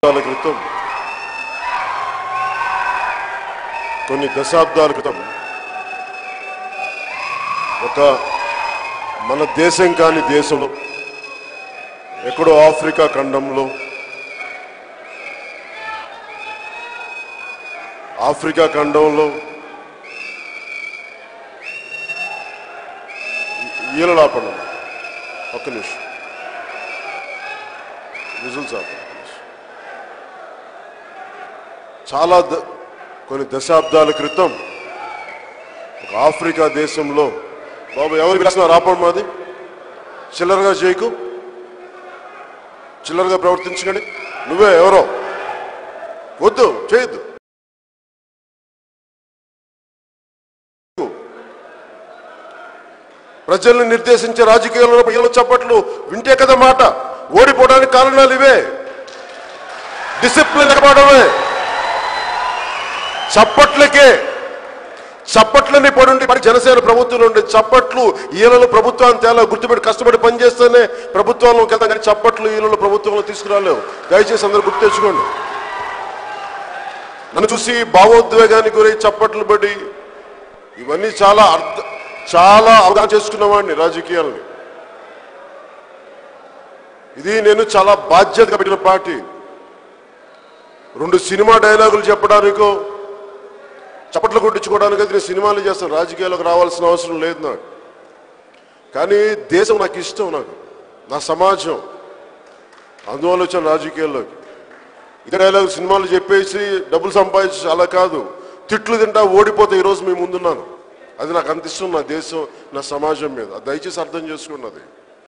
సంవత్సరాల క్రితం కొన్ని దశాబ్దాల క్రితం ఒక మన దేశం కాని దేశంలో ఎక్కడో ఆఫ్రికా ఖండంలో ఆఫ్రికా ఖండంలో ఈలలాపండి ఒక్క నిమిషం విజుల్స్ ఆపండి చాలా ద- కొన్ని దశాబ్దాల క్రితం ఒక ఆఫ్రికా దేశంలో బాబు ఎవరు పిలిచినా రాపడం మాది చిల్లరగా చేయకు చిల్లరగా ప్రవర్తించకండి నువ్వే ఎవరో వద్దు చేయొద్దు ప్రజల్ని నిర్దేశించే రాజకీయాల్లో ప్రజల చప్పట్లు వింటే కదా మాట ఓడిపోవడానికి కారణాలు ఇవే డిసిప్లిన్ లేకపోవడమే చప్పట్లకే చప్పట్లని పడుండి మరి జనసేన ప్రభుత్వం నుండి చప్పట్లు ఈలలో ప్రభుత్వాన్ని తేలా గుర్తుపెట్టి కష్టపడి పనిచేస్తేనే ప్రభుత్వంలోకి వెళ్తాం కానీ చప్పట్లు ఈలలో ప్రభుత్వంలో తీసుకురాలేవు దయచేసి అందరూ గుర్తు తెచ్చుకోండి నన్ను చూసి భావోద్వేగానికి గురై చప్పట్లు పడి ఇవన్నీ చాలా అర్థ చాలా అవగాహన చేసుకున్నవాడిని రాజకీయాలని ఇది నేను చాలా బాధ్యతగా పెట్టిన పార్టీ రెండు సినిమా డైలాగులు చెప్పడానికో చప్పట్లు కొట్టించుకోవడానికి అయితే నేను సినిమాలు చేస్తాను రాజకీయాలకు రావాల్సిన అవసరం లేదు నాకు కానీ దేశం నాకు ఇష్టం నాకు నా సమాజం అందువల్ల వచ్చాను రాజకీయాల్లోకి ఇదే డైలాగ్ సినిమాలు చెప్పేసి డబ్బులు సంపాదించి అలా కాదు తిట్లు తింటా ఓడిపోతే ఈరోజు మేము ముందున్నాను అది నాకు అంత ఇష్టం నా దేశం నా సమాజం మీద అది దయచేసి అర్థం చేసుకున్నది